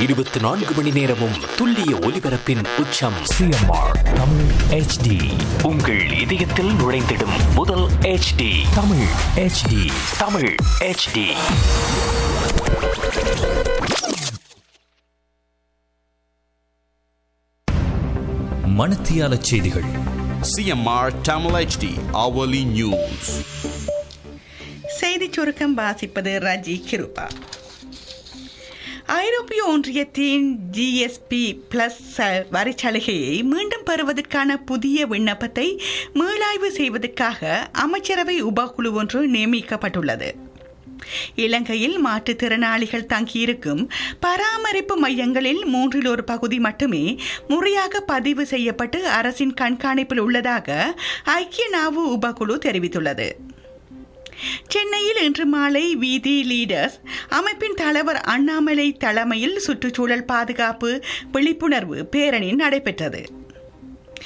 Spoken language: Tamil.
இருபத்தி நான்கு மணி நேரமும் துல்லிய ஒலிபரப்பின் உச்சம் சிஎம்ஆர் தமிழ் ஹெச்டி உங்கள் இதயத்தில் நுழைந்திடும் முதல் HD Tamil HD Tamil HD மணத்தியால செய்திகள் CMR Tamil HD hourly news. செய்திச் சுருக்கம் வாசிப்பது ரஜி கிருபா ஐரோப்பிய ஒன்றியத்தின் ஜிஎஸ்பி பிளஸ் வரிச்சலுகையை மீண்டும் பெறுவதற்கான புதிய விண்ணப்பத்தை மீளாய்வு செய்வதற்காக அமைச்சரவை உபகுழு ஒன்று நியமிக்கப்பட்டுள்ளது இலங்கையில் மாற்றுத்திறனாளிகள் தங்கியிருக்கும் பராமரிப்பு மையங்களில் மூன்றில் ஒரு பகுதி மட்டுமே முறையாக பதிவு செய்யப்பட்டு அரசின் கண்காணிப்பில் உள்ளதாக ஐக்கிய நாவு உபகுழு தெரிவித்துள்ளது சென்னையில் இன்று மாலை வீதி லீடர்ஸ் அமைப்பின் தலைவர் அண்ணாமலை தலைமையில் சுற்றுச்சூழல் பாதுகாப்பு விழிப்புணர்வு பேரணி நடைபெற்றது